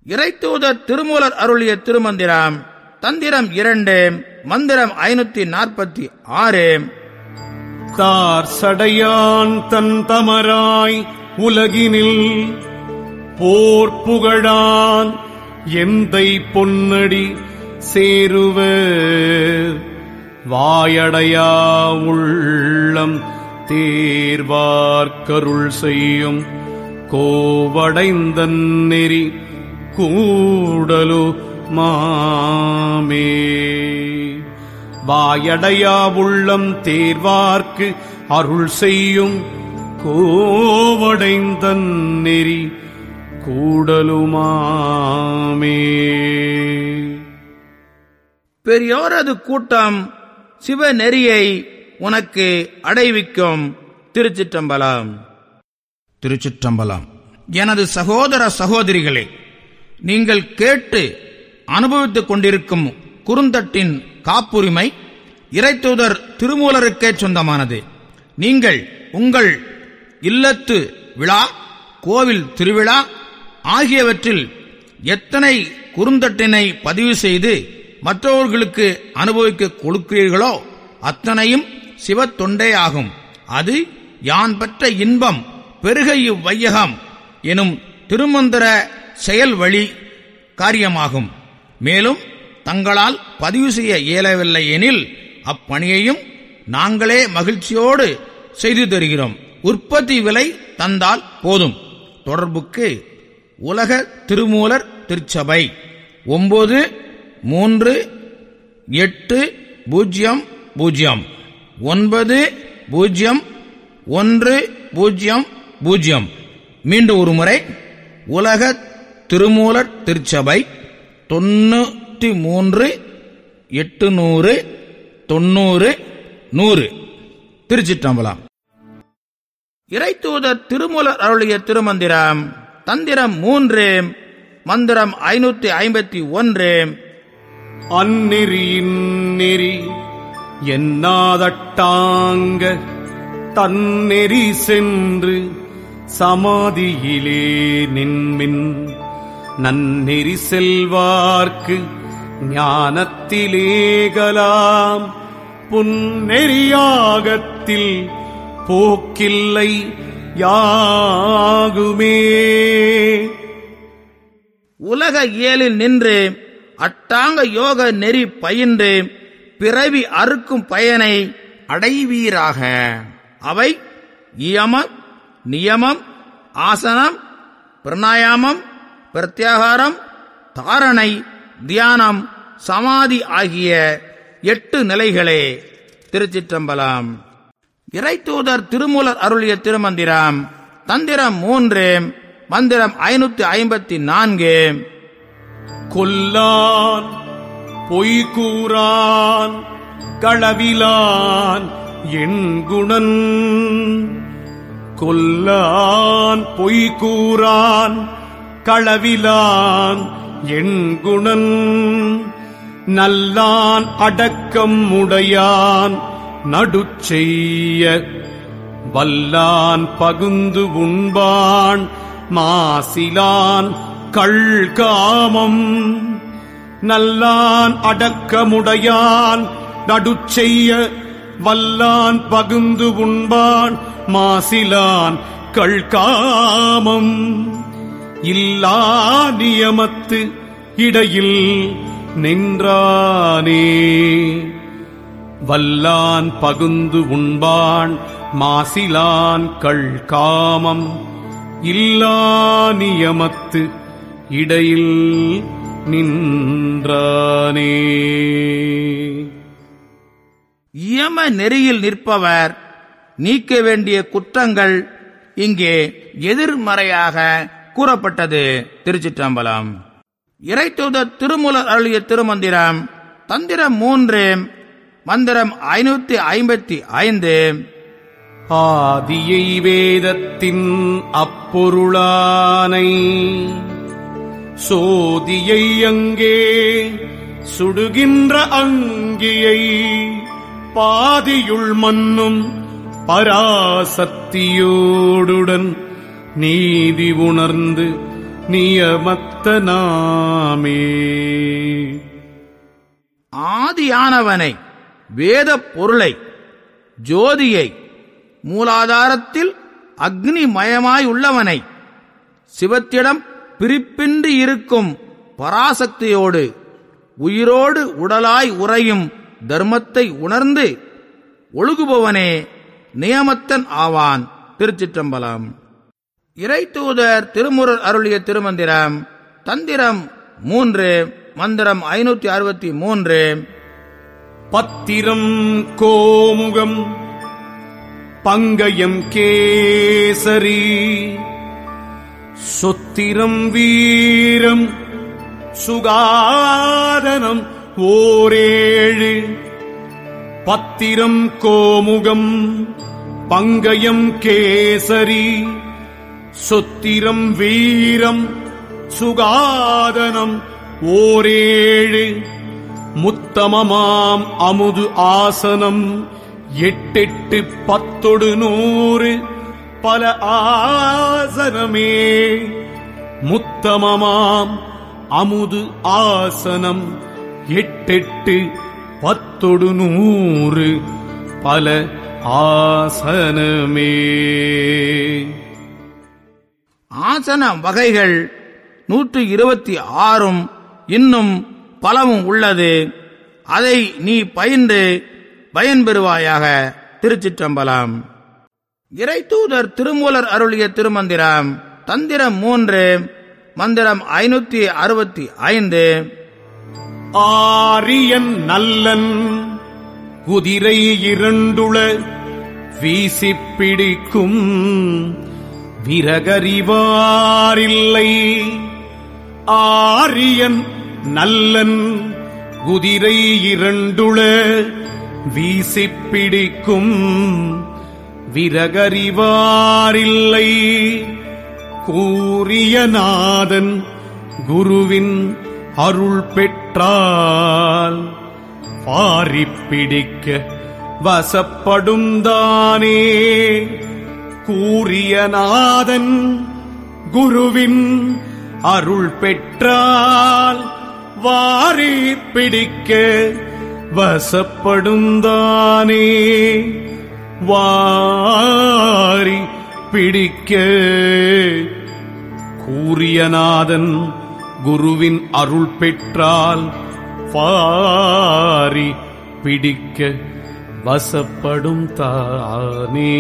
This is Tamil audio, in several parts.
இறைத்தூதர் திருமூலர் அருளிய திருமந்திரம் தந்திரம் இரண்டு மந்திரம் ஐநூத்தி நாற்பத்தி ஆறு தார் சடையான் தன் தமராய் உலகினில் போர் புகழான் எந்தை பொன்னடி சேருவ வாயடையா உள்ளம் தேர்வார்க்கருள் செய்யும் கோவடைந்தன் நெறி கூடலு மாமே வாயடையா உள்ளம் தேர்வார்க்கு அருள் செய்யும் கோவடைந்தன் நெறி கூடலுமாமே பெரியோரது கூட்டம் சிவநெறியை உனக்கு அடைவிக்கும் திருச்சிற்றம்பலம் திருச்சிற்றம்பலம் எனது சகோதர சகோதரிகளே நீங்கள் கேட்டு அனுபவித்துக் கொண்டிருக்கும் குறுந்தட்டின் காப்புரிமை இறைத்தூதர் திருமூலருக்கே சொந்தமானது நீங்கள் உங்கள் இல்லத்து விழா கோவில் திருவிழா ஆகியவற்றில் எத்தனை குறுந்தட்டினை பதிவு செய்து மற்றவர்களுக்கு அனுபவிக்க கொடுக்கிறீர்களோ அத்தனையும் சிவ தொண்டேயாகும் அது யான் பெற்ற இன்பம் பெருக இவ்வையகம் எனும் திருமந்திர செயல் வழி காரியமாகும் மேலும் தங்களால் பதிவு செய்ய இயலவில்லை எனில் அப்பணியையும் நாங்களே மகிழ்ச்சியோடு செய்து தருகிறோம் உற்பத்தி விலை தந்தால் போதும் தொடர்புக்கு உலக திருமூலர் திருச்சபை ஒன்பது மூன்று எட்டு பூஜ்ஜியம் பூஜ்ஜியம் ஒன்பது பூஜ்ஜியம் ஒன்று பூஜ்ஜியம் பூஜ்ஜியம் மீண்டும் ஒரு முறை உலக திருமூலர் திருச்சபை தொண்ணூற்றி மூன்று எட்டுநூறு தொண்ணூறு நூறு திருச்சிற்றம்பலம் இறைத்தூதர் திருமூலர் அருளிய திருமந்திரம் தந்திரம் மூன்று மந்திரம் ஐநூத்தி ஐம்பத்தி ஒன்று அந்நெறியின் நெறி என்னாதட்டாங்க தன்னெறி சென்று சமாதியிலே நின்மின் நன்னெறி செல்வார்க்கு ஞானத்திலேகலாம் புன்னெறியாகத்தில் போக்கில்லை யாகுமே உலக இயலில் நின்று அட்டாங்க யோக நெறி பயின்று பிறவி அறுக்கும் பயனை அடைவீராக அவை இயமம் நியமம் ஆசனம் பிரணாயாமம் பிரத்யாகாரம் தாரணை தியானம் சமாதி ஆகிய எட்டு நிலைகளே திருச்சிற்றம்பலம் இறைத்தூதர் திருமூலர் அருளிய திருமந்திரம் தந்திரம் மூன்று மந்திரம் ஐநூத்தி ஐம்பத்தி நான்கு கொல்லான் பொய் கூறான் களவிலான் என் குணன் கொல்லான் பொய் கூறான் களவிலான் என் குணன் நல்லான் அடக்கம் உடையான் நடுச்செய்ய வல்லான் பகுந்து உண்பான் மாசிலான் கள்காமம் நல்லான் அடக்கமுடையான் நடுச்செய்ய வல்லான் பகுந்து உண்பான் மாசிலான் கள்காமம் இல்லா நியமத்து இடையில் நின்றானே வல்லான் பகுந்து உண்பான் மாசிலான் கள்காமம் இல்லா நியமத்து இடையில் நின்றானே இயம நெறியில் நிற்பவர் நீக்க வேண்டிய குற்றங்கள் இங்கே எதிர்மறையாக கூறப்பட்டது திருச்சிற்றம்பலம் இறைத்தூதர் திருமூலர் அருளிய திருமந்திரம் தந்திரம் மூன்று மந்திரம் ஐநூத்தி ஐம்பத்தி ஐந்து ஆதியை வேதத்தின் அப்பொருளானை சோதியை அங்கே சுடுகின்ற அங்கியை பாதியுள் மன்னும் பராசக்தியோடுடன் நீதி உணர்ந்து நியமத்த நாமே ஆதியானவனை வேத பொருளை ஜோதியை மூலாதாரத்தில் அக்னிமயமாய் உள்ளவனை சிவத்திடம் பிரிப்பின்றி இருக்கும் பராசக்தியோடு உயிரோடு உடலாய் உறையும் தர்மத்தை உணர்ந்து ஒழுகுபவனே நியமத்தன் ஆவான் திருச்சிற்றம்பலம் இறைத்தூதர் திருமுறர் அருளிய திருமந்திரம் தந்திரம் மூன்று மந்திரம் ஐநூத்தி அறுபத்தி மூன்று பத்திரம் கோமுகம் பங்கயம் கேசரி சொத்திரம் வீரம் சுகாதனம் ஓரேழு பத்திரம் கோமுகம் பங்கயம் கேசரி சொத்திரம் வீரம் சுகாதனம் ஓரேழு முத்தமமாம் அமுது ஆசனம் எட்டெட்டு பத்தொடு நூறு பல ஆசனமே முத்தமமாம் அமுது ஆசனம் எட்டெட்டு பத்தொடு நூறு பல ஆசனமே ஆசன வகைகள் நூற்று இருபத்தி ஆறும் இன்னும் பலவும் உள்ளது அதை நீ பயின்று பயன்பெறுவாயாக திருச்சிற்றம்பலம் இறைத்தூதர் திருமூலர் அருளிய திருமந்திரம் தந்திரம் மூன்று மந்திரம் ஐநூத்தி அறுபத்தி ஐந்து ஆரியன் நல்லன் குதிரை இரண்டுள வீசிப் பிடிக்கும் விரகறிவாரில்லை ஆரியன் நல்லன் குதிரை இரண்டுள வீசிப் பிடிக்கும் விரகறிவாரில்லை கூறிய நாதன் குருவின் அருள் பெற்றால் பாரிப் பிடிக்க வசப்படும் தானே கூறிய நாதன் குருவின் அருள் பெற்றால் வாரி பிடிக்க வசப்படும் தானே வாரி பிடிக்க கூறியநாதன் குருவின் அருள் பெற்றால் பாரி பிடிக்க வசப்படும் தானே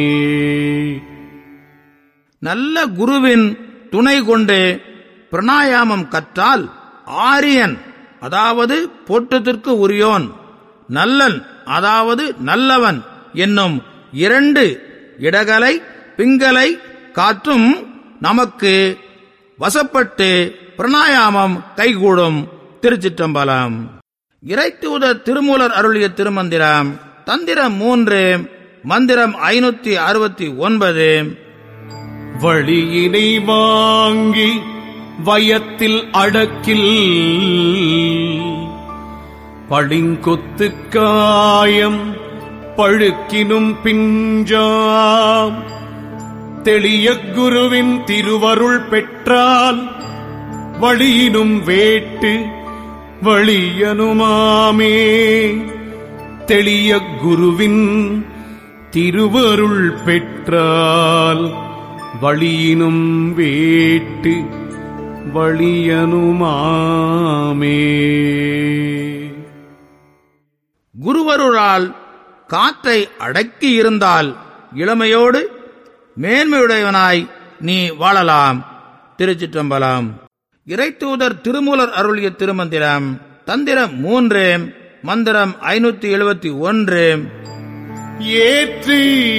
நல்ல குருவின் துணை கொண்டு பிரணாயாமம் கற்றால் ஆரியன் அதாவது போற்றத்திற்கு உரியோன் நல்லன் அதாவது நல்லவன் என்னும் இரண்டு இடகலை பிங்கலை காற்றும் நமக்கு வசப்பட்டு பிரணாயாமம் கைகூடும் திருச்சிற்றம்பலம் இறைத்தூதர் திருமூலர் அருளிய திருமந்திரம் தந்திரம் மூன்று மந்திரம் ஐநூத்தி அறுபத்தி ஒன்பது வழியினை வாங்கி வயத்தில் அடக்கில் பளிங்கொத்து காயம் பழுக்கினும் பிஞ்சாம் தெளிய குருவின் திருவருள் பெற்றால் வழியினும் வேட்டு வழியனுமாமே தெளிய குருவின் திருவருள் பெற்றால் வழியினும் வேட்டு வழியனுமாமே குருவருளால் காற்றை அடக்கி இருந்தால் இளமையோடு மேன்மையுடையவனாய் நீ வாழலாம் திருச்சிற்றம்பலம் இறைத்தூதர் திருமூலர் அருளிய திருமந்திரம் தந்திரம் மூன்று மந்திரம் ஐநூத்தி எழுபத்தி ஒன்று ஏற்றி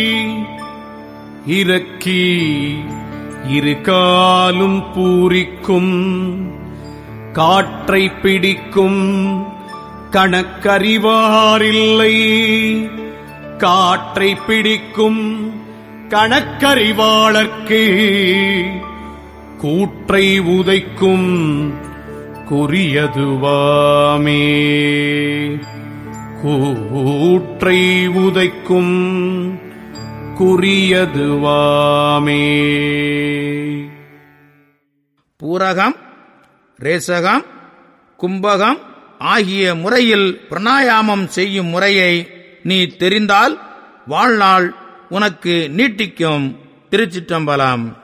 இறக்கி இரு காலும் பூரிக்கும் காற்றை பிடிக்கும் கணக்கறிவாரில்லை காற்றை பிடிக்கும் கணக்கறிவாளர்க்கு கூற்றை உதைக்கும் குறியதுவாமே கூற்றை உதைக்கும் குறியதுவாமே பூரகம் ரேசகம் கும்பகம் ஆகிய முறையில் பிரணாயாமம் செய்யும் முறையை நீ தெரிந்தால் வாழ்நாள் உனக்கு நீட்டிக்கும் திருச்சிற்றம்பலம்